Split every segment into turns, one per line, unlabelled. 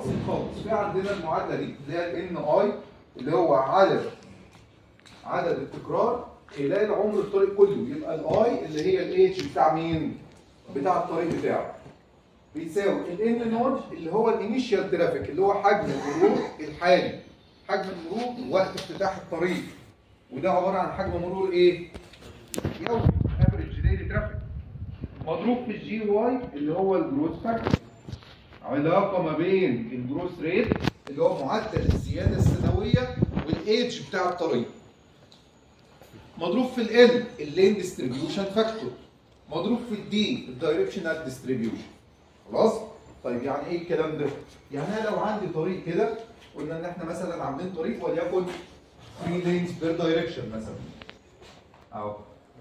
بسيط خالص في عندنا المعادله دي اللي هي الان اي اللي هو عدد عدد التكرار خلال عمر الطريق كله يبقى الاي اللي هي الاتش بتاع مين؟ بتاع الطريق بتاعه بيساوي الان نود اللي هو الانيشال ترافيك اللي هو حجم المرور الحالي حجم المرور وقت افتتاح الطريق وده عباره عن حجم مرور ايه؟ يومي افريج ديلي ترافيك مضروب في الجي واي اللي هو الجروث فاكتور علاقه ما بين الجروث ريت اللي هو معدل الزياده السنويه والايدج بتاع الطريق مضروب في ال اللين ديستريبيوشن فاكتور مضروب في الدي الدايركشنال ديستريبيوشن خلاص طيب يعني ايه الكلام ده يعني انا لو عندي طريق كده قلنا ان احنا مثلا عاملين طريق وليكن 3 لينز بير دايركشن مثلا اهو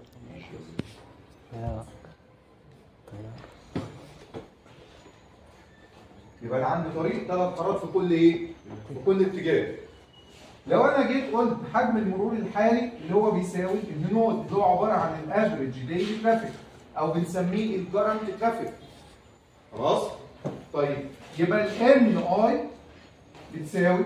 يبقى انا عندي طريق ثلاث حارات في كل ايه؟ في كل اتجاه. لو انا جيت قلت حجم المرور الحالي اللي هو بيساوي النود اللي هو عباره عن الافريج ديلي ترافيك او بنسميه الكرنت ترافيك. خلاص؟ طيب يبقى الان اي بتساوي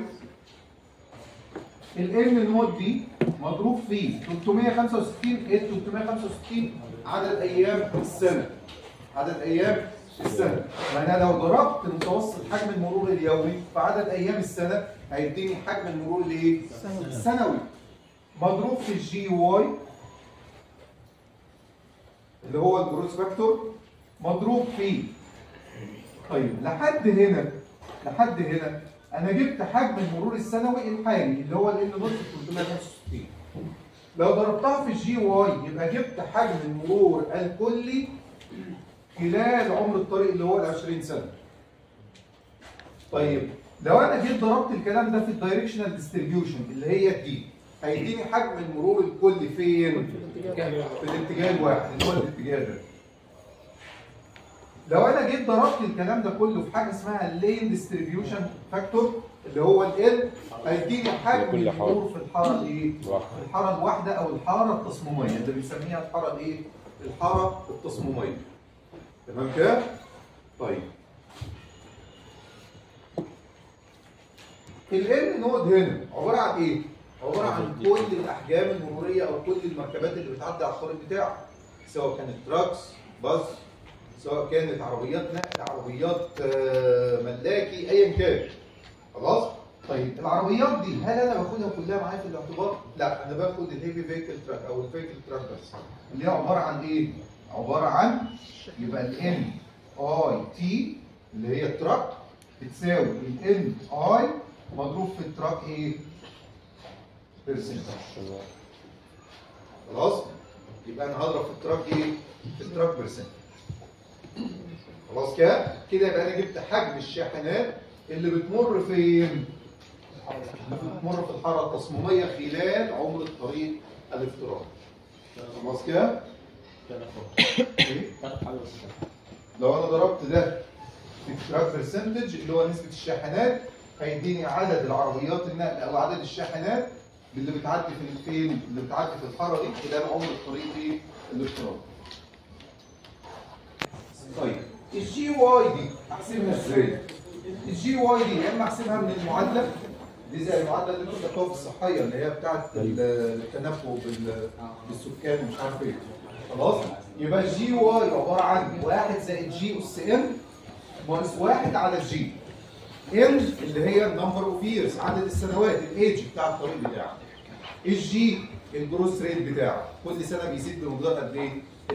الان نود دي مضروب في 365 ايه 365 عدد ايام السنه. عدد ايام السنه فانا لو ضربت متوسط حجم المرور اليومي في عدد ايام السنه هيديني حجم المرور الايه؟ السنوي مضروب في الجي واي اللي هو الجروس فاكتور مضروب في طيب لحد هنا لحد هنا انا جبت حجم المرور السنوي الحالي اللي هو ال نص 365 لو ضربتها في الجي واي يبقى جبت حجم المرور الكلي خلال عمر الطريق اللي هو ال 20 سنه. طيب لو انا جيت ضربت الكلام ده في الدايركشنال ديستريبيوشن اللي هي دي هيديني حجم المرور الكلي فين؟ في الاتجاه الواحد اللي هو الاتجاه ده. لو انا جيت ضربت الكلام ده كله في حاجه اسمها اللين ديستريبيوشن فاكتور اللي هو ال هيديني حجم
كل حارة.
المرور في الحاره الايه؟
واحد.
الحاره الواحده او الحاره التصميميه اللي بنسميها الحاره الايه؟ الحاره التصميميه. تمام كده؟ طيب. ال نود هنا عباره عن ايه؟ عباره عن كل الاحجام المروريه او كل المركبات اللي بتعدي على الطريق بتاعك سواء كانت تراكس باص سواء كانت عربيات نقل عربيات آه، ملاكي ايا كان خلاص طيب العربيات دي هل انا باخدها كلها معايا في الاعتبار لا انا باخد الهيفي فيكل تراك او الفيكل تراك بس اللي هي عباره عن ايه عباره عن يبقى الان اي تي اللي هي التراك بتساوي الان اي مضروب في التراك ايه بيرسنت خلاص يبقى انا هضرب في التراك ايه في التراك بيرسنت خلاص كده كده يبقى انا جبت حجم الشاحنات اللي بتمر فين اللي بتمر في الحاره التصميميه خلال عمر الطريق الافتراضي خلاص كده إيه؟ لو انا ضربت ده في التراك برسنتج اللي هو نسبه الشاحنات هيديني عدد العربيات النقل او عدد الشاحنات اللي بتعدي في فين اللي بتعدي في الحاره دي خلال عمر الطريق ايه الافتراضي طيب الجي واي دي احسبها ازاي؟ الجي واي دي يا اما احسبها من المعادله دي زي المعادله اللي كنت بتاخدها في الصحيه اللي هي بتاعت التنبؤ بال- بالسكان ومش عارف ايه خلاص يبقى الجي واي عباره عن 1 زائد جي اس ام ناقص 1 على الجي ام اللي هي النمبر اوف ييرز عدد السنوات الايدج بتاع الطريق بتاعك الجي الجروس ريت بتاعه كل سنه بيزيد بمقدار قد ايه 2%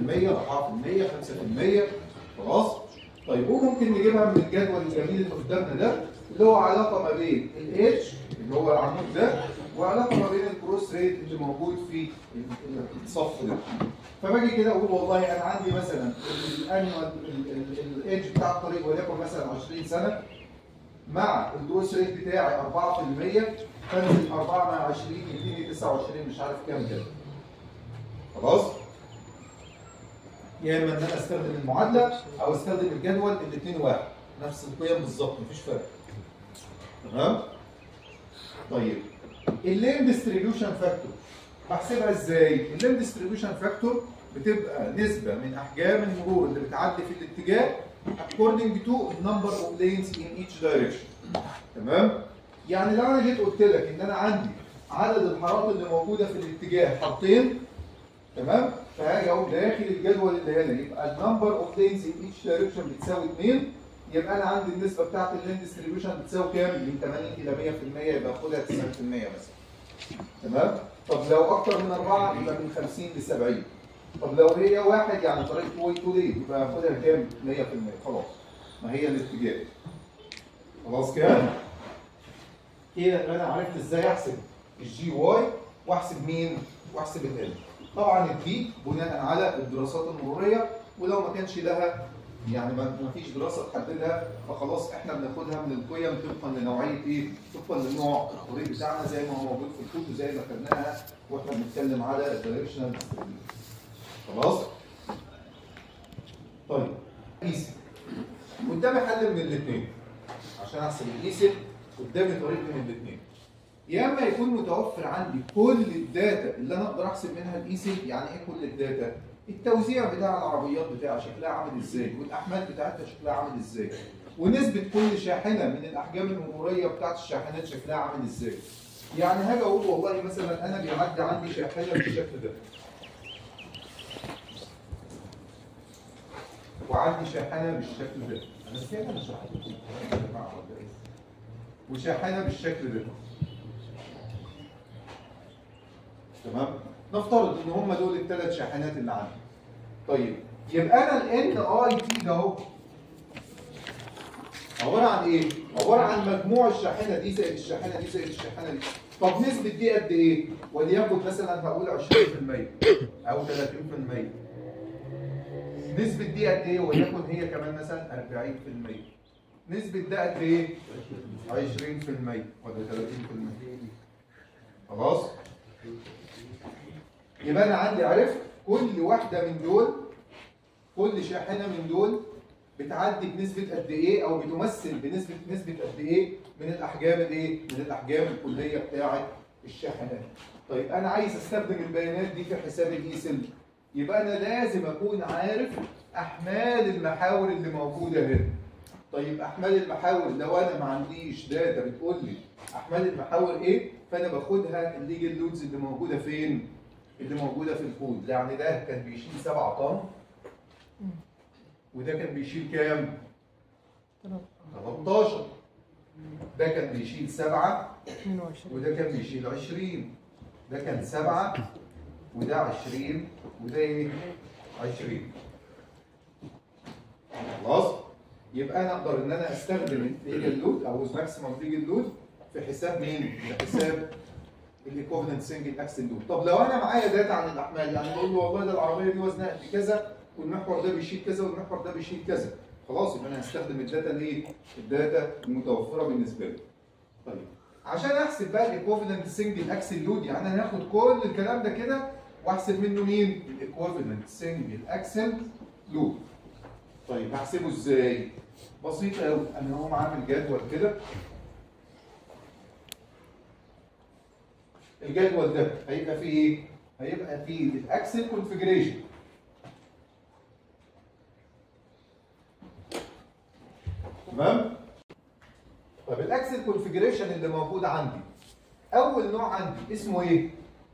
4% 5% خلاص طيب وممكن نجيبها من الجدول الجميل اللي قدامنا ده اللي هو علاقه ما بين الاتش اللي هو العمود ده وعلاقه ما بين الكروس ريت اللي موجود في الصف ده فباجي كده اقول والله انا عندي مثلا الانيوال الايدج بتاع الطريق وليكن مثلا 20 سنه مع الجروس ريت بتاعي 4% فانزل 4 مع 20 يديني 29 مش عارف كام كده خلاص يا اما ان انا استخدم المعادله او استخدم الجدول الاثنين واحد نفس القيم بالظبط مفيش فرق تمام طيب اللين ديستريبيوشن فاكتور بحسبها ازاي اللين ديستريبيوشن فاكتور بتبقى نسبه من احجام المرور اللي بتعدي في الاتجاه according to number of lanes in each direction تمام يعني لو انا جيت قلت لك ان انا عندي عدد الحارات اللي موجوده في الاتجاه حارتين تمام فهاجي اقوم داخل الجدول اللي هنا يبقى النمبر اوف لينز ان ايتش دايركشن بتساوي 2 يبقى انا عندي النسبه بتاعت اللين ديستريبيوشن بتساوي كام؟ من 80 الى 100% يبقى خدها 90% مثلا تمام؟ طب لو اكتر من اربعه يبقى من 50 ل 70 طب لو هي واحد يعني طريقه واي تو ليه يبقى هاخدها كام؟ 100% خلاص ما هي الاتجاه خلاص كده؟ كده يبقى انا عرفت ازاي احسب الجي واي واحسب مين؟ واحسب ال طبعا الدي بناء على الدراسات المروريه ولو ما كانش لها يعني ما ما فيش دراسه تحددها فخلاص احنا بناخدها من القيم طبقا لنوعيه ايه؟ طبقا للنوع الطريق بتاعنا زي ما هو موجود في الكود وزي ما خدناها واحنا بنتكلم على الدايركشنال خلاص؟ طيب ايسي قدامي حل من الاثنين عشان احسب الايسي قدامي طريق من الاثنين يا اما يكون متوفر عندي كل الداتا اللي انا اقدر احسب منها الايسي يعني ايه كل الداتا؟ التوزيع بتاع العربيات بتاعها شكلها عامل ازاي والاحمال بتاعتها شكلها عامل ازاي ونسبه كل شاحنه من الاحجام المروريه بتاعت الشاحنات شكلها عامل ازاي يعني هاجي اقول والله مثلا انا بيعدي عندي شاحنه بالشكل ده وعندي شاحنه بالشكل ده انا كده مش وشاحنه بالشكل ده تمام نفترض ان هم دول الثلاث شاحنات اللي عندي طيب يبقى انا الان اي تي ده اهو عباره عن ايه؟ عباره عن مجموع الشاحنه دي زائد الشاحنه دي زائد الشاحنه دي طب نسبه دي قد ايه؟ وليكن مثلا هقول 20% او 30% نسبه دي قد ايه؟ وليكن هي كمان مثلا 40% نسبه ده قد ايه؟ 20% ولا 30% خلاص؟ يبقى انا عندي عرفت كل واحده من دول كل شاحنه من دول بتعدي بنسبه قد ايه او بتمثل بنسبه نسبه قد ايه من الاحجام الايه من الاحجام الكليه بتاعه الشاحنات طيب انا عايز استخدم البيانات دي في حساب الايسل يبقى انا لازم اكون عارف احمال المحاور اللي موجوده هنا طيب احمال المحاور لو انا ما عنديش داتا بتقول لي احمال المحاور ايه فانا باخدها الليجل لودز اللي موجوده فين اللي موجوده في الكود يعني ده كان بيشيل 7 طن وده كان بيشيل كام 13 ده كان بيشيل 7
22
وده كان بيشيل 20 ده كان 7 وده 20 وده ايه 20 خلاص يبقى انا اقدر ان انا استخدم الليجل لود او الماكسيمم ليجل لود في حساب مين؟ في حساب الايكوفلنت سنجل اكسل لود طب لو انا معايا داتا عن الاحمال يعني بقول له والله ده العربيه دي وزنها قد كذا والمحور ده بيشيل كذا والمحور ده بيشيل كذا خلاص يبقى انا هستخدم الداتا الايه؟ الداتا المتوفره بالنسبه لي طيب عشان احسب بقى الايكوفلنت سنجل اكسل لود يعني انا هاخد كل الكلام ده كده واحسب منه مين؟ الايكوفلنت سنجل اكسل لود طيب هحسبه ازاي؟ بسيط قوي انا هقوم عامل جدول كده الجدول ده هيبقى فيه ايه؟ هيبقى فيه الاكسل كونفجريشن تمام؟ طب الاكسل كونفجريشن اللي موجود عندي اول نوع عندي اسمه ايه؟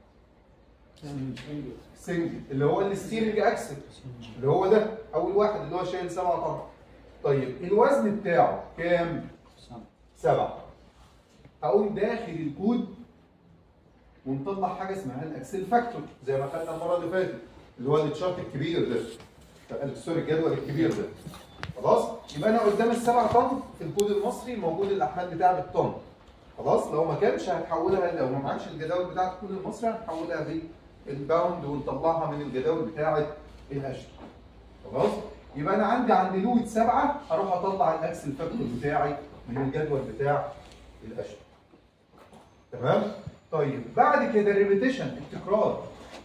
سنجل اللي هو الستيرنج اكسل اللي هو ده اول واحد اللي هو شايل 7 طن طيب الوزن بتاعه كام؟ سبعة هقوم داخل الكود ونطلع حاجه اسمها الاكسل فاكتور زي ما خدنا المره اللي فاتت اللي هو التشارت الكبير ده سوري الجدول الكبير ده خلاص يبقى انا قدام السبع طن في الكود المصري موجود الاحمال بتاعه بالطن خلاص لو ما كانش هتحولها لو ما معكش الجداول بتاعه الكود المصري هنحولها بالباوند ونطلعها من الجداول بتاعه الاشهر خلاص يبقى انا عندي عند لود سبعه هروح اطلع الاكسل فاكتور بتاعي من الجدول بتاع الاشهر تمام طيب بعد كده الريبيتيشن التكرار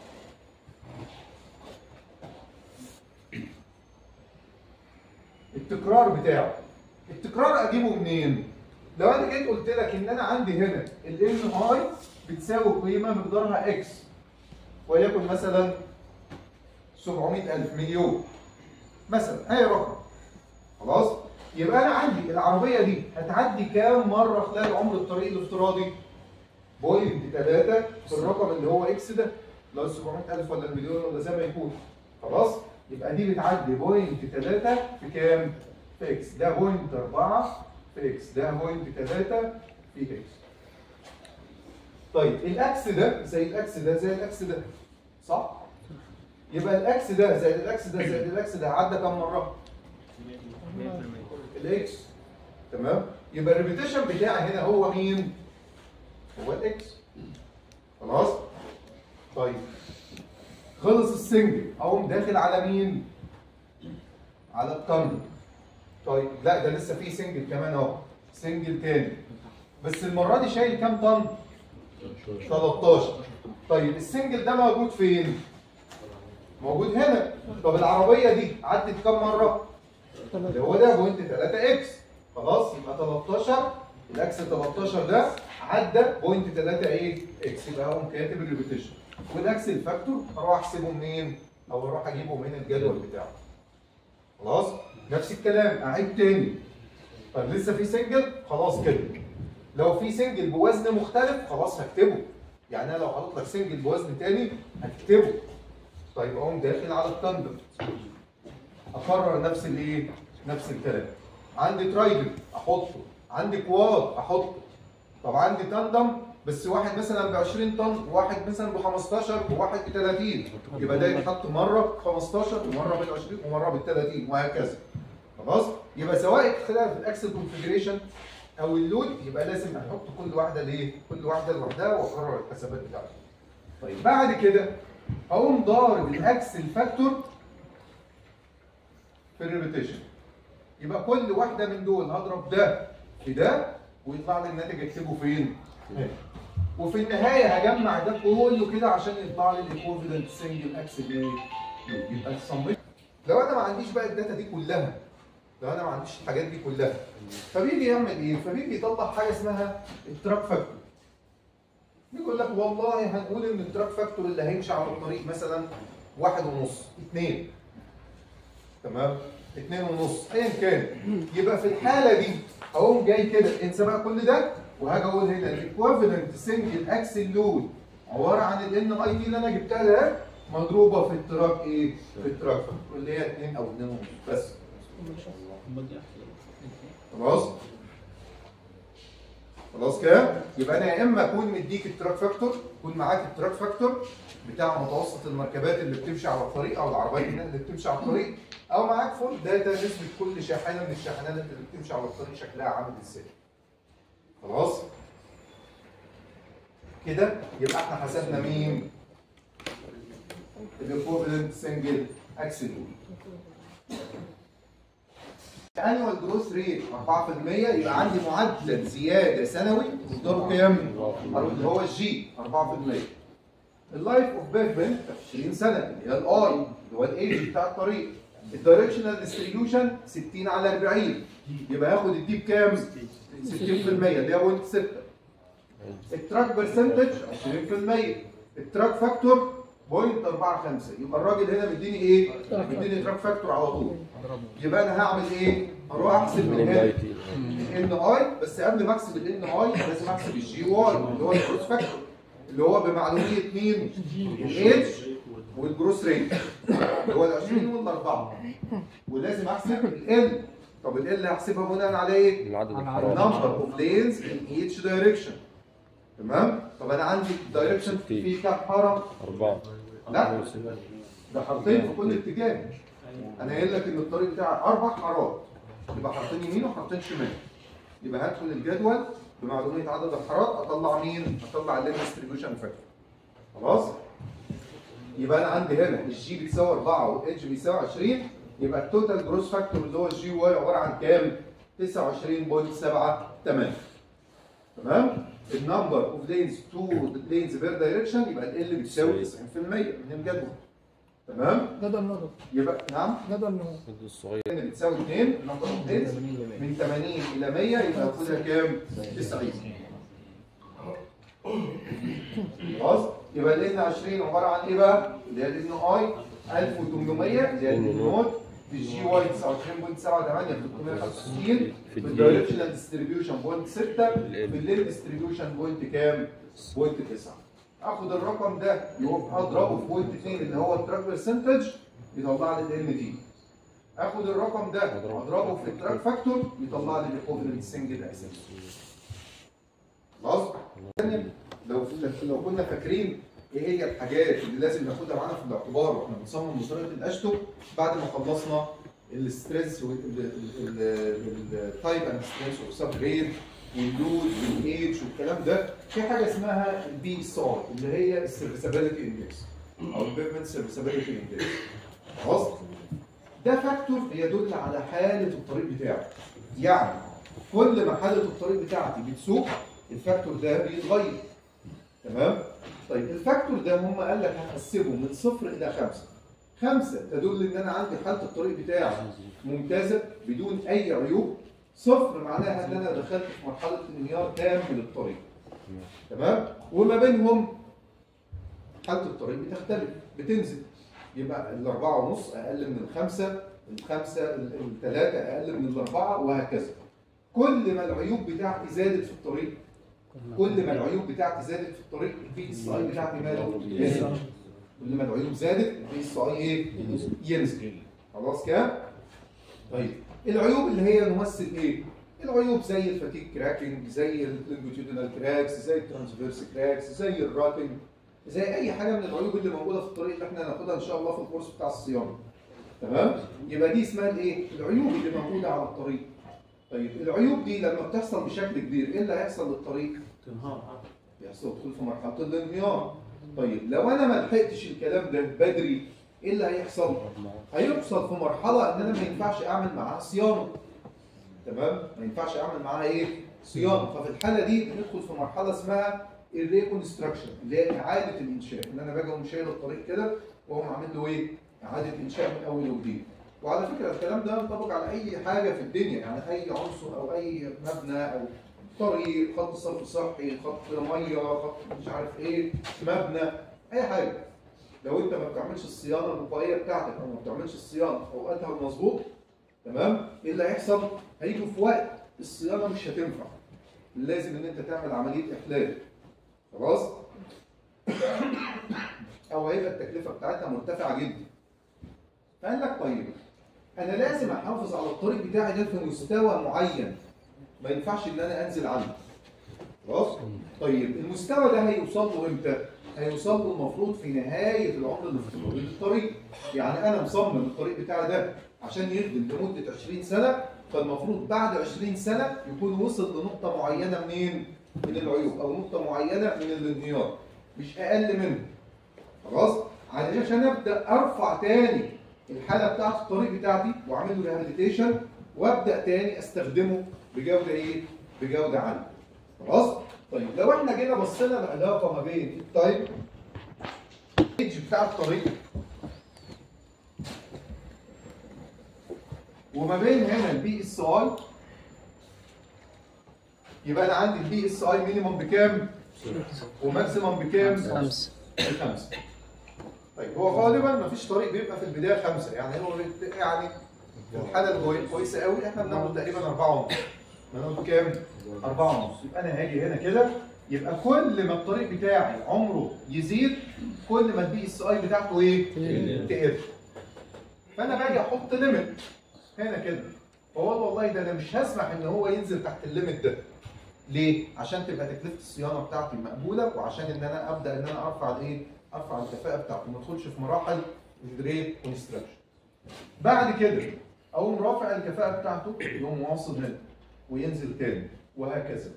التكرار بتاعه التكرار اجيبه منين لو انا جيت قلت لك ان انا عندي هنا الان اي بتساوي قيمه مقدارها اكس وليكن مثلا 700000 مليون مثلا اي رقم خلاص يبقى انا عندي العربيه دي هتعدي كام مره خلال عمر الطريق الافتراضي بوينت 3 في الرقم اللي هو اكس ده اللي هو 700000 ولا المليون ولا زي ما يكون خلاص يبقى دي بتعدي بوينت 3 في كام في اكس ده بوينت 4 في اكس ده بوينت 3 في اكس طيب الاكس ده زي الاكس ده زي الاكس ده صح يبقى الاكس ده زائد الاكس ده زائد الاكس ده عدى كام مره الاكس تمام يبقى الريبيتيشن بتاعي هنا هو مين هو الاكس خلاص طيب خلص السنجل اقوم داخل على مين على الطن طيب لا ده لسه في سنجل كمان اهو سنجل تاني بس المره دي شايل كام طن 13 طيب السنجل ده موجود فين موجود هنا طب العربيه دي عدت كام مره اللي هو ده بوينت 3 اكس خلاص يبقى 13 الاكس 13 ده عدى بوينت 3 ايه اكس يبقى هو كاتب الريبيتيشن والاكس الفاكتور اروح احسبه منين او اروح اجيبه من الجدول بتاعه خلاص نفس الكلام اعيد تاني طب لسه في سنجل خلاص كده لو في سنجل بوزن مختلف خلاص هكتبه يعني انا لو حاطط لك سنجل بوزن تاني هكتبه طيب اقوم داخل على التندر اكرر نفس الايه نفس الكلام عندي ترايدل احطه عندي كواد احطه طب عندي تندم بس واحد مثلا ب 20 طن وواحد مثلا ب 15 وواحد ب 30 يبقى ده يتحط مره ب 15 ومره بال 20 ومره بال 30 وهكذا خلاص يبقى سواء اختلاف الاكسل كونفجريشن او اللود يبقى لازم احط كل واحده ليه كل واحده لوحدها واقرر الحسابات بتاعتي طيب بعد كده اقوم ضارب الاكسل فاكتور في الريبيتيشن يبقى كل واحده من دول هضرب ده في ده ويطلع لي الناتج اكتبه فين؟ هنا. وفي النهايه هجمع ده كله كده عشان يطلع لي الايكوفالنت سنجل اكسل ايه؟ يبقى الصميت لو انا ما عنديش بقى الداتا دي كلها لو انا ما عنديش الحاجات دي كلها فبيجي يعمل ايه؟ فبيجي يطلع حاجه اسمها التراك فاكتور يقول لك والله هنقول ان التراك فاكتور اللي هيمشي على الطريق مثلا واحد ونص اثنين تمام اتنين ونص ايا كان يبقى في الحاله دي اقوم جاي كده انسى بقى كل ده وهاجي اقول هنا الايكوفالنت سنجل اكسل لود عباره عن الان اي تي اللي انا جبتها ده مضروبه في التراك ايه؟ في التراك فاكتور اللي هي 2 او 2 ونص بس خلاص خلاص كده يبقى انا يا اما اكون مديك التراك فاكتور يكون معاك التراك فاكتور بتاع متوسط المركبات اللي بتمشي على الطريق او العربيات اللي بتمشي على الطريق او معاك فول داتا نسبه كل شاحنه من الشاحنات اللي بتمشي على الطريق شكلها عامل ازاي خلاص كده يبقى احنا حسبنا مين الايكوفالنت سنجل اكسل الانوال جروث ريت 4% يبقى عندي معدل زياده سنوي مقداره كام؟ اللي هو الجي 4% اللايف اوف بيفمنت 20 سنه اللي هي الاي اللي هو الايج بتاع الطريق الدايركشنال ديستريبيوشن 60 على 40 يبقى هاخد الدي بكام؟ 60% اللي هي بوينت 6 التراك برسنتج 20% التراك فاكتور بوينت 4 5 يبقى الراجل هنا مديني ايه؟ مديني تراك فاكتور على طول يبقى انا هعمل ايه؟ اروح احسب من هنا الان اي بس قبل ما احسب الان اي لازم احسب الجي واي اللي هو الجروس فاكتور اللي هو بمعلوميه مين؟ الاتش والجروس ريت اللي هو ال 20 والاربعه ولازم احسب ال طب ال هحسبها بناء على ايه؟
العدد
نمبر
الحراري
اوف لينز ان ايتش دايركشن تمام؟ طب انا عندي دايركشن في كام حاره؟
أربعة
لا ده حارتين في كل اتجاه انا قايل لك ان الطريق بتاعي اربع حارات يبقى حارتين يمين وحارتين شمال يبقى هدخل الجدول بمعلوميه عدد الحارات اطلع مين؟ اطلع اللين ديستريبيوشن فاكتور خلاص؟ يبقى انا عندي هنا الجي بيساوي 4 والاتش بيساوي 20 يبقى التوتال جروس فاكتور اللي هو الجي واي عباره عن كام؟ 29.78 تمام؟ النمبر اوف لينز تو لينز بير دايركشن يبقى ال بتساوي 90% من الجدول تمام؟
جدول نضب
يبقى نعم
جدول نمو
الصغير
اللي بتساوي 2 النمبر اوف لينز من 80 الى 100 يبقى خدها كام؟ 90 خلاص يبقى ال 20 عباره عن ايه بقى؟ اللي هي ال اي 1800 اللي هي النوت في الجي واي 29.78 في 365 في الدايركشنال ديستريبيوشن بوينت 6 في الليل ديستريبيوشن بوينت كام؟ بوينت 9 اخد الرقم ده يبقى اضربه في بوينت 2 اللي هو التراك برسنتج يطلع لي الان تي اخد الرقم ده اضربه في التراك فاكتور يطلع لي الايكوفلنت سنجل اسيد خلاص لو لو كنا فاكرين ايه هي الحاجات اللي لازم ناخدها معانا في الاعتبار واحنا بنصمم طريقه الاشتو بعد ما خلصنا الستريس والتايب اند ستريس والسب جريد واللود والايدج والكلام ده في حاجه اسمها البي اس ار اللي هي السيرفيسابيلتي اندكس او البيفمنت سيرفيسابيلتي اندكس خلاص ده فاكتور يدل على حاله الطريق بتاعك يعني كل ما حاله الطريق بتاعتي بتسوق الفاكتور ده بيتغير تمام طيب الفاكتور ده هم قال لك هنقسمه من صفر الى خمسه خمسه تدل ان انا عندي حاله الطريق بتاعي ممتازه بدون اي عيوب صفر معناها ان انا دخلت في مرحله انهيار تام للطريق تمام وما بينهم حاله الطريق بتختلف بتنزل يبقى الأربعة ونص أقل من الخمسة الخمسة الثلاثة أقل من الأربعة وهكذا كل ما العيوب بتاعتي زادت في الطريق كل ما العيوب بتاعتي زادت في الطريق البي اس اي بتاعتي ماله ينزل كل ما العيوب زادت البي اس اي ايه ينزل خلاص كده طيب العيوب اللي هي نمثل ايه العيوب زي الفاتيك كراكنج زي اللونجيتودينال كراكس زي الترانسفيرس كراكس زي الراتنج زي اي حاجه من العيوب اللي موجوده في الطريق اللي احنا هناخدها ان شاء الله في الكورس بتاع الصيانه تمام يبقى دي اسمها الايه العيوب اللي موجوده على الطريق طيب العيوب دي لما بتحصل بشكل كبير ايه اللي هيحصل للطريق
تنهار
بيحصل دخول في مرحله الانهيار طيب لو انا ما لحقتش الكلام ده بدري ايه اللي هيحصل هيوصل في مرحله ان انا ما ينفعش اعمل معاها صيانه تمام ما ينفعش اعمل معاها ايه صيانه ففي الحاله دي بندخل في مرحله اسمها الريكونستراكشن اللي هي اعاده الانشاء ان انا باجي اقوم شايل الطريق كده واقوم عامل له ايه اعاده انشاء من اول وجديد وعلى فكره الكلام ده ينطبق على اي حاجه في الدنيا يعني اي عنصر او اي مبنى او طريق خط صرف صحي خط ميه خط مش عارف ايه مبنى اي حاجه لو انت ما بتعملش الصيانه الوقائيه بتاعتك او ما بتعملش الصيانه في اوقاتها المظبوط تمام ايه اللي هيحصل هيجوا في وقت الصيانه مش هتنفع لازم ان انت تعمل عمليه احلال خلاص او هيبقى التكلفه بتاعتها مرتفعه جدا فقال لك طيب انا لازم احافظ على الطريق بتاعي ده في مستوى معين ما ينفعش ان انا انزل عنه خلاص طيب المستوى ده هيوصل له امتى هيوصل له المفروض في نهايه العمر الافتراضي للطريق يعني انا مصمم الطريق بتاعي ده عشان يخدم لمده 20 سنه فالمفروض بعد 20 سنه يكون وصل لنقطه معينه منين من العيوب او نقطه معينه من الانهيار مش اقل منه خلاص علشان ابدا ارفع تاني الحاله بتاعت الطريق بتاعتي واعمل له ريهابيليتيشن وابدا تاني استخدمه بجوده ايه؟ بجوده عاليه. خلاص؟ طيب لو احنا جينا بصينا العلاقه ما بين التايب الايدج بتاع الطريق وما بين هنا البي اس اي يبقى انا عندي البي اس اي مينيموم بكام؟ وماكسيموم بكام؟
خمسة
بخمسه. طيب هو غالبا ما فيش طريق بيبقى في البدايه خمسه يعني هو بيت- يعني في الحاله الكويسه قوي احنا بناخد تقريبا اربعه ونص. بناخد كام؟ اربعه ونص يبقى انا هاجي هنا كده يبقى كل ما الطريق بتاعي عمره يزيد كل ما البي اس اي بتاعته ايه؟ تقل. فانا باجي احط ليميت هنا كده فاقول والله ده انا مش هسمح ان هو ينزل تحت الليميت ده. ليه؟ عشان تبقى تكلفه الصيانه بتاعتي مقبوله وعشان ان انا ابدا ان انا ارفع الايه؟ ارفع الكفاءه بتاعتي ما ادخلش في مراحل الريت كونستراكشن. بعد كده اقوم رافع الكفاءه بتاعته يقوم واصل هنا وينزل تاني وهكذا.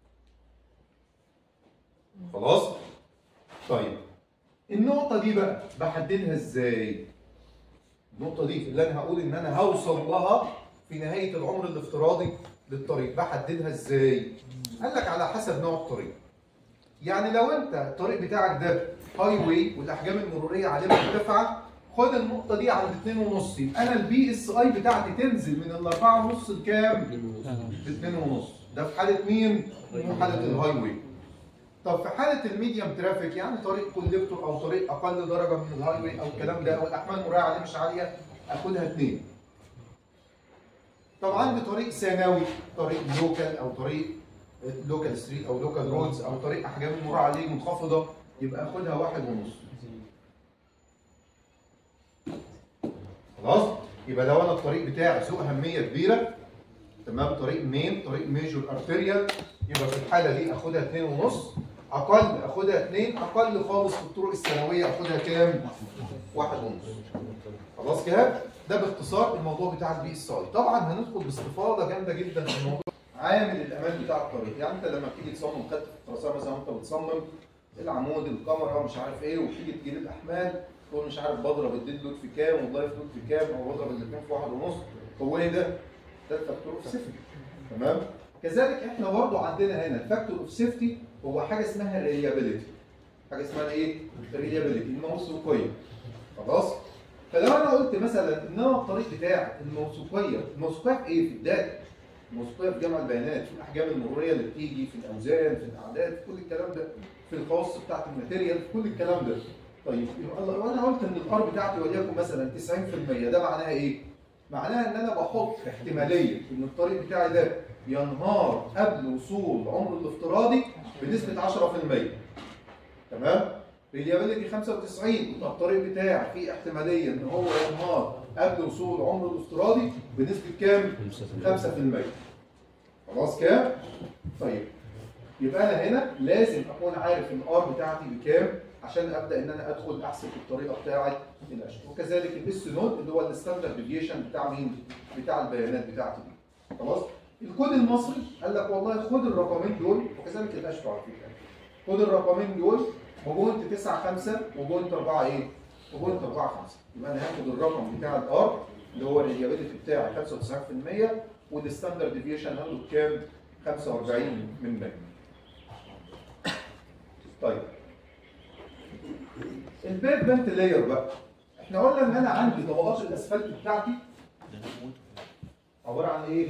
خلاص؟ طيب النقطة دي بقى بحددها ازاي؟ النقطة دي اللي انا هقول ان انا هوصل لها في نهاية العمر الافتراضي للطريق بحددها ازاي؟ قال لك على حسب نوع الطريق. يعني لو انت الطريق بتاعك ده هاي واي والاحجام المرورية عليه مرتفعة خد النقطة دي عند 2 ونص يبقى انا البي اس اي بتاعتي تنزل من الأربعة ونص لكام؟ ل 2 ونص ده في حالة مين؟ في حالة الهاي واي. طب في حالة الميديوم ترافيك يعني طريق كوليكتور او طريق اقل درجة من الهاي واي او الكلام ده او الاحمال المرورية عليه مش عالية اخدها 2 طب عندي طريق ثانوي طريق لوكال او طريق لوكال ستريت او لوكال رودز او طريق احجام المرور عليه منخفضه يبقى اخدها واحد ونص خلاص يبقى لو انا الطريق بتاعي ذو اهميه كبيره تمام طريق مين طريق ميجور ارتيريال يبقى في الحاله دي اخدها اتنين ونص اقل اخدها اتنين اقل خالص في الطرق الثانويه اخدها كام؟ واحد ونص خلاص كده ده باختصار الموضوع بتاع البي اس اي طبعا هندخل باستفاضه جامده جدا في الموضوع عامل الامان بتاع الطريق يعني انت لما بتيجي تصمم خط في الترسانه مثلا وانت بتصمم العمود الكاميرا مش عارف ايه وتيجي تجيب الاحمال تقول مش عارف بضرب الديد لود في كام واللايف لود في كام او بضرب الاثنين في واحد ونص هو ايه ده؟ ده الفاكتور اوف سيفتي تمام؟ كذلك احنا برضه عندنا هنا الفاكتور اوف سيفتي هو حاجه اسمها الريليابيلتي حاجه اسمها ايه؟ الريليابيلتي الموثوقيه خلاص؟ فلو انا قلت مثلا ان انا الطريق بتاعي الموثوقيه الموثوقيه في ايه؟ في الداتا الموثوقيه في جمع البيانات في الاحجام المروريه اللي بتيجي في الاوزان في الاعداد في كل الكلام ده في الخواص بتاعت الماتيريال في كل الكلام ده طيب يبقى لو انا قلت ان الار بتاعتي وليكن مثلا 90% ده معناها ايه؟ معناها ان انا بحط احتماليه ان الطريق بتاعي ده ينهار قبل وصول عمره الافتراضي بنسبه 10% تمام؟ ريليابيلتي 95 يبقى الطريق بتاعي فيه احتماليه ان هو ينهار قبل وصول عمره الافتراضي بنسبه كام؟ 5% خلاص كام؟ طيب يبقى انا هنا لازم اكون عارف الار بتاعتي بكام عشان ابدا ان انا ادخل احسب الطريقه بتاعه الاشهر وكذلك الاس نوت اللي هو الستاندرد ديفيشن بتاع مين؟ بتاع البيانات بتاعتي دي خلاص؟ الكود المصري قال لك والله خد الرقمين دول وكذلك الاشهر على فكره خد الرقمين دول وبوينت 95 وبوينت 4 ايه؟ وبوينت 4 5 يبقى انا هاخد الرقم بتاع الار اللي هو الريليابيلتي بتاعي 95% والستاندرد ديفيشن هاخده بكام؟ 45 من 100 طيب البيفمنت لاير بقى احنا قلنا ان انا عندي طبقات الاسفلت بتاعتي عباره عن ايه؟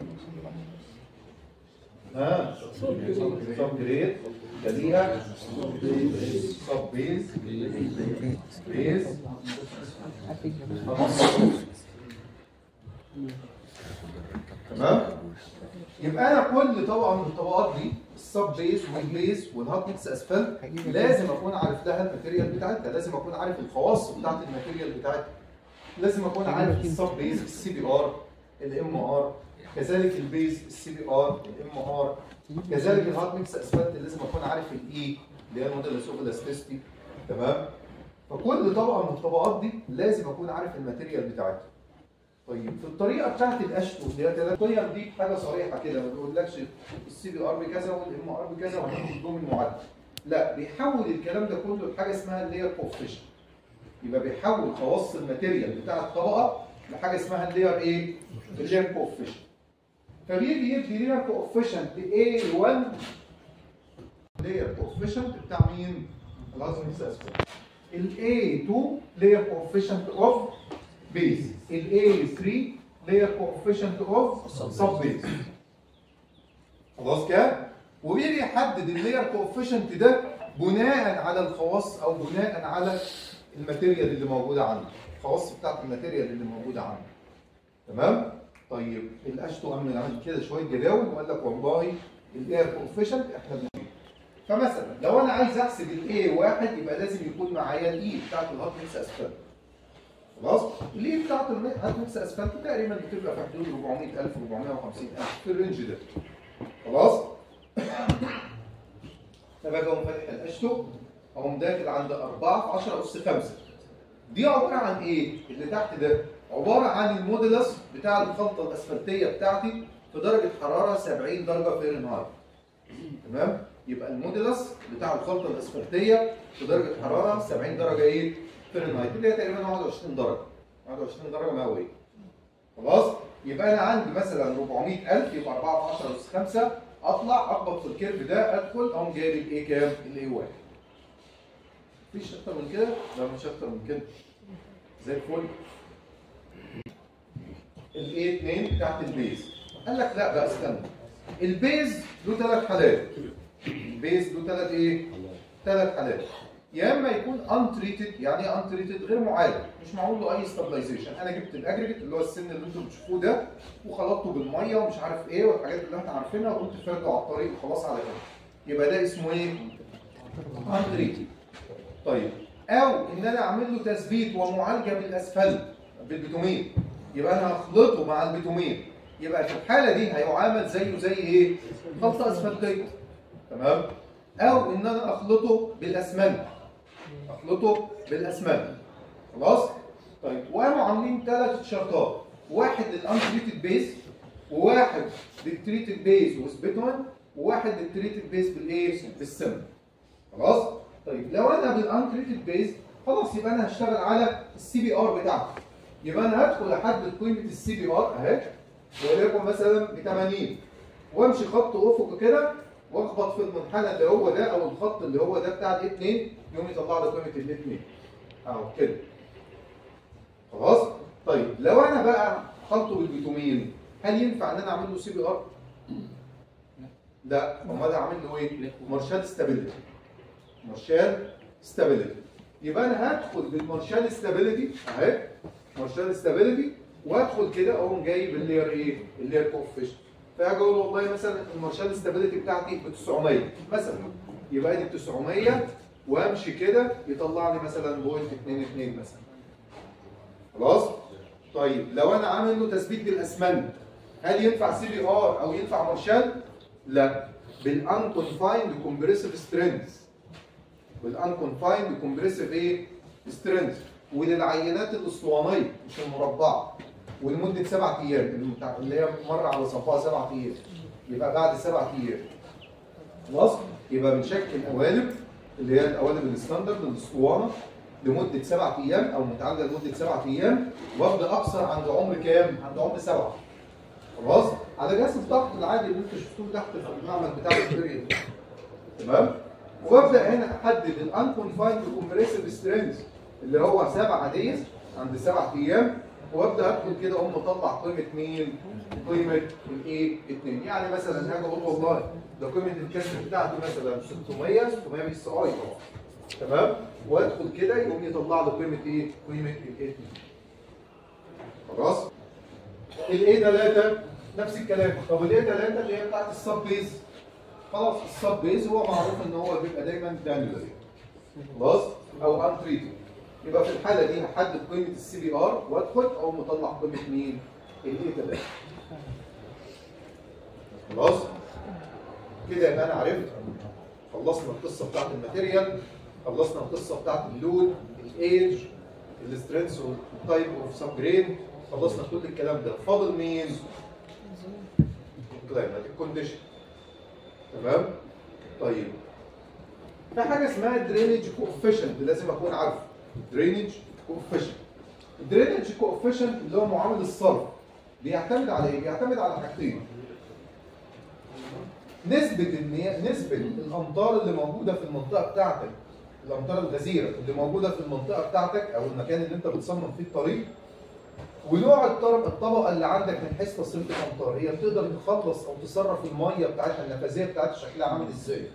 ها سب جريد جديها سب بيز بيز تمام يبقى انا كل طبقه من الطبقات دي السب بيز والبيز والهات ميكس اسفلت لازم اكون عارف لها الماتيريال بتاعتها لازم اكون عارف الخواص بتاعت الماتيريال بتاعتها لازم اكون عارف السب بيز السي بي ار الام ار كذلك البيز السي بي ار الام ار كذلك الهات ميكس اسفلت لازم اكون عارف الاي اللي هي الموديل اوف الاستيستي تمام فكل طبقه من الطبقات دي لازم اكون عارف الماتيريال بتاعتها طيب في الطريقه بتاعت الاشهر اللي هي الطريقه دي حاجه صريحه كده ما بيقولكش السي بي ار بكذا والام ار بكذا وهناخد لهم المعدل لا بيحول الكلام ده كله لحاجه اسمها اللير كوفيشن يبقى بيحول خواص الماتيريال بتاع الطبقه لحاجه اسمها اللير ايه؟ اللير كوفيشن فبيجي يدي لير كوفيشنت A1 لير كوفيشنت بتاع مين؟ لازم اسمه ال A2 لير كوفيشنت اوف بيز ال A3 لير كوفيشنت اوف سب بيز خلاص كده؟ وبيجي يحدد اللير كوفيشنت ده بناء على الخواص او بناء على الماتيريال اللي موجوده عنده الخواص بتاعت الماتيريال اللي موجوده عنده تمام طيب الاشتو عمل عندي كده شويه جداول وقال لك والله الاير كوفيشنت احنا بنجيب فمثلا لو انا عايز احسب الاي واحد يبقى لازم يكون معايا الاي بتاعت الهات ميكس اسفلت خلاص الاي بتاعت الهات ميكس اسفلت تقريبا بتبقى في حدود 400000 450000 في الرينج ده خلاص فباجي اقوم فاتح الاشتو اقوم داخل عند 4 في 10 اس 5 دي عباره عن ايه؟ اللي تحت ده عباره عن المودولس بتاع الخلطه الاسفلتيه بتاعتي في درجه حراره 70 درجه فahrenheit تمام؟ يبقى المودولس بتاع الخلطه الاسفلتيه في درجه حراره 70 درجه ايه؟ فahrenheit اللي هي تقريبا 21 درجه 21 درجه مئويه خلاص؟ يبقى انا عندي مثلا 400000 يبقى 4 في 10 اس 5 اطلع اخبط في الكيرف ده ادخل اقوم جايب الايه كام؟ الايه واحد مفيش اكتر من كده؟ لا مش اكتر من كده زي الفل الايه 2 بتاعت البيز قال لك لا بقى استنى البيز له ثلاث حالات البيز له ثلاث ايه؟ ثلاث حالات يا اما يكون انتريتد يعني ايه انتريتد غير معالج مش معمول له اي ستابلايزيشن انا جبت الاجريجيت اللي هو السن اللي انتم بتشوفوه ده وخلطته بالميه ومش عارف ايه والحاجات اللي احنا عارفينها وقمت فارده على الطريق وخلاص على كده يبقى ده اسمه ايه؟ انتريتد طيب او ان انا اعمل له تثبيت ومعالجه بالاسفلت بالبيتومين يبقى انا هخلطه مع البيتومين يبقى في الحاله دي هيعامل زيه زي ايه؟ خلطه اسفلتيه تمام؟ او ان انا اخلطه بالاسمنت اخلطه بالاسمنت خلاص؟ طيب وقاموا عاملين ثلاث شرطات واحد للانتريتد بيز وواحد للتريتد بيز وسبيتوين وواحد للتريتد بيز بالايه؟ بالسمنت خلاص؟ طيب لو انا بالانتريتد بيز خلاص يبقى انا هشتغل على السي بي ار بتاعتي يبقى انا هدخل احدد قيمه السي بي ار اهي وليكن مثلا ب 80 وامشي خط افق كده واخبط في المنحنى اللي هو ده او الخط اللي هو ده بتاع الاي 2 يقوم يطلع لي قيمه الاي 2 اهو كده خلاص طيب لو انا بقى خلطه بالبيتومين هل ينفع ان انا اعمل له سي بي ار؟ لا امال اعمل له ايه؟ مارشال ستابيليتي مارشال ستابيليتي يبقى انا هدخل بالمارشال ستابيليتي اهي مارشال ستابيليتي وادخل كده اقوم جايب اللير ايه؟ اللير كوفيشن فاجي اقول والله مثلا المارشال ستابيليتي بتاعتي ب 900 مثلا يبقى دي ب 900 وامشي كده يطلع لي مثلا بوينت 22 مثلا خلاص؟ طيب لو انا عامل له تثبيت بالاسمنت هل ينفع سي بي ار او ينفع مارشال؟ لا بالانكونفايند كومبريسيف سترينث بالانكونفايند كومبريسيف ايه؟ سترينث وللعينات الاسطوانيه مش المربعه ولمده سبع ايام المتع- اللي هي مره على صفها سبع ايام يبقى بعد سبع ايام خلاص يبقى بنشكل قوالب اللي هي القوالب الستاندرد الاسطوانه لمده سبع ايام او متعادله لمده سبع ايام وابدا اكسر عند عمر كام؟ عند عمر سبعه خلاص على جهاز الضغط العادي اللي انتوا شفتوه تحت في المعمل بتاع البريد تمام وابدا هنا احدد الانكونفايند كومبريسيف سترينث اللي هو سبعه ديز عند سبع ايام وابدا ادخل كده اقوم مطلع قيمه مين؟ قيمه الايه؟ 2 يعني مثلا هاجي اقول والله ده قيمه الكسر بتاعتي مثلا 600 600 بي اس اي طبعا تمام؟ وادخل كده يقوم يطلع لي قيمه ايه؟ قيمه الايه 2 خلاص؟ الايه 3 نفس الكلام طب الايه 3 اللي هي بتاعت السب بيز خلاص السب بيز هو معروف ان هو بيبقى دايما دانيولاري خلاص او انتريتد يبقى في الحاله دي هحدد قيمه السي بي ار وادخل او مطلع قيمه مين؟ الايه 3 خلاص كده يبقى انا عرفت خلصنا القصه بتاعت الماتيريال خلصنا القصه بتاعت اللود الايج السترينث والتايب اوف سب جرين خلصنا كل الكلام ده فاضل مين؟ كلايماتيك كونديشن تمام؟ طيب في حاجه اسمها درينج كوفيشنت لازم اكون عارفه درينج كوفيشنت الدرينج كوفيشنت اللي هو معامل الصرف بيعتمد على ايه؟ بيعتمد على حاجتين نسبة ان نسبة الامطار اللي موجودة في المنطقة بتاعتك الامطار الغزيرة اللي موجودة في المنطقة بتاعتك او المكان اللي انت بتصمم فيه الطريق ونوع الطرق الطبقة اللي عندك من حيث تصريف الامطار هي بتقدر تخلص او تصرف المية بتاعتها النفاذية بتاعتها شكلها عامل ازاي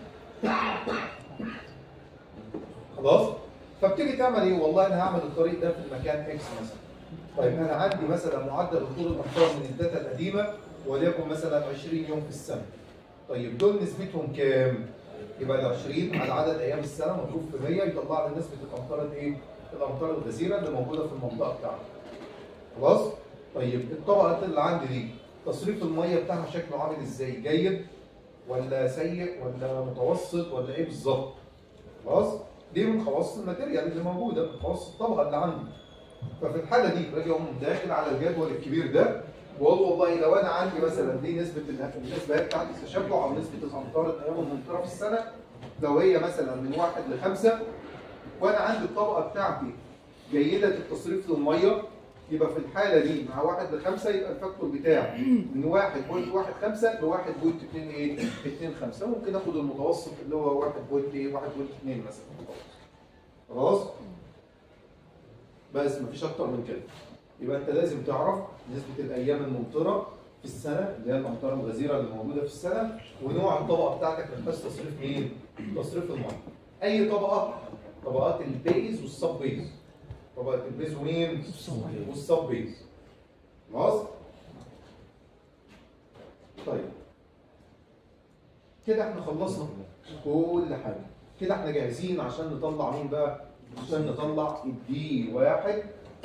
خلاص فبتيجي تعمل ايه والله انا هعمل الطريق ده في المكان اكس مثلا طيب انا عندي مثلا معدل هطول الامطار من الداتا القديمه وليكن مثلا 20 يوم في السنه طيب دول نسبتهم كام يبقى ال 20 على عدد ايام السنه مضروب في 100 يطلع لي نسبه الامطار الايه الامطار الغزيره اللي موجوده في المنطقه بتاعتي خلاص طيب الطبقات اللي عندي دي تصريف الميه بتاعها شكله عامل ازاي جيد ولا سيء ولا متوسط ولا ايه بالظبط خلاص دي من خواص الماتيريال اللي موجوده من خواص الطبقه اللي عندي ففي الحاله دي باجي اقوم داخل على الجدول الكبير ده واقول والله لو انا عندي مثلا دي نسبه ال- النسبه بتاعت التشبع او نسبه الامطار الايام الممطره في السنه لو هي مثلا من واحد لخمسه وانا عندي الطبقه بتاعتي جيده التصريف للميه يبقى في الحاله دي مع واحد لخمسه يبقى الفاكتور بتاعي من 1.15 ل 1.2 ايه 2 5 ممكن اخد المتوسط اللي هو 1.1 1.2 مثلا خلاص بس مفيش اكتر من كده يبقى انت لازم تعرف نسبه الايام الممطره في السنه اللي هي الامطار الغزيره اللي موجوده في السنه ونوع الطبقه بتاعتك من حيث تصريف مين؟ تصريف الميه. اي طبقه طبقات البيز والسب بيز طبقه البيز ومين والسب بيز خلاص طيب كده احنا خلصنا كل حاجه كده احنا جاهزين عشان نطلع مين بقى عشان نطلع الدي واحد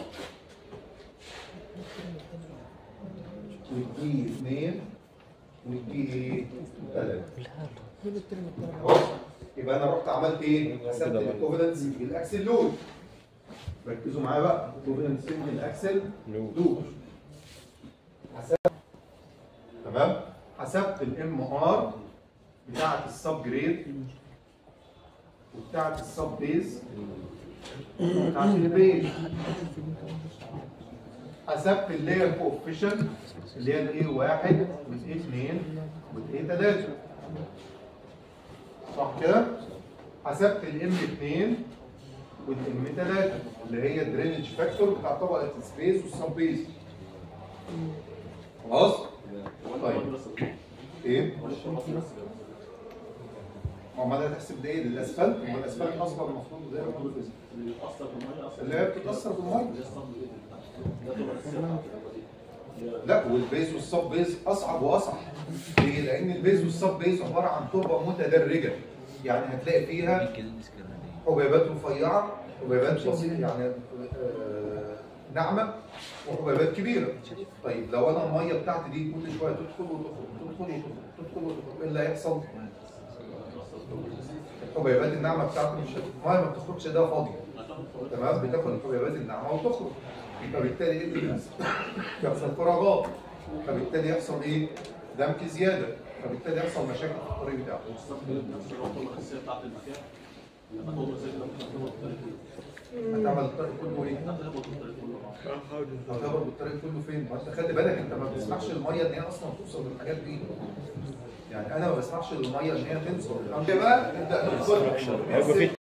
والدي اثنين والدي ايه ثلاثة خلاص يبقى انا رحت عملت ايه؟ حسبت الكوفالنس بالاكسل لود ركزوا معايا بقى الكوفالنس بالاكسل لود حسبت تمام حسبت الام ار بتاعت السب جريد وبتاعت السب بيز بتاعت البيز حسبت اللاير كوفيشن اللي هي الاي واحد والاي اثنين والاي ثلاثة صح كده؟ حسبت الام 2 والام 3 اللي هي الدرينج فاكتور بتاع طبقه السبيس والسب بيس خلاص؟ طيب ايه؟ ما هو ده تحسب ده ايه؟ الاسفلت؟ ما هو الاسفلت اصلا المفروض ده اللي هي بتتاثر بالميه لا والبيز والسب بيز اصعب واصعب ليه؟ لان البيز والسب بيز عباره عن تربه متدرجه يعني هتلاقي فيها حبيبات رفيعه حبيبات بسيطه يعني آه، ناعمه وحبيبات كبيره طيب لو انا الميه بتاعتي دي كل شويه تدخل وتخرج تدخل وتخرج تدخل وتخرج ايه اللي هيحصل؟ الحبيبات الناعمه بتاعتي مش الميه ما بتخرجش ده فاضيه تمام بتاخد الحبيبات الناعمه وتخرج يبقى بالتالي ايه اللي بيحصل؟ يحصل فراغات فبالتالي يحصل ايه؟ دمك زياده فبالتالي يحصل مشاكل في الطريق بتاعه هتعمل الطريق كله ايه؟ هتهبط بالطريق كله فين؟ ما انت خلي بالك انت ما بتسمحش للميه ان هي اصلا توصل للحاجات دي يعني انا ما بسمحش للميه ان هي تنزل انت بقى تبدا تدخل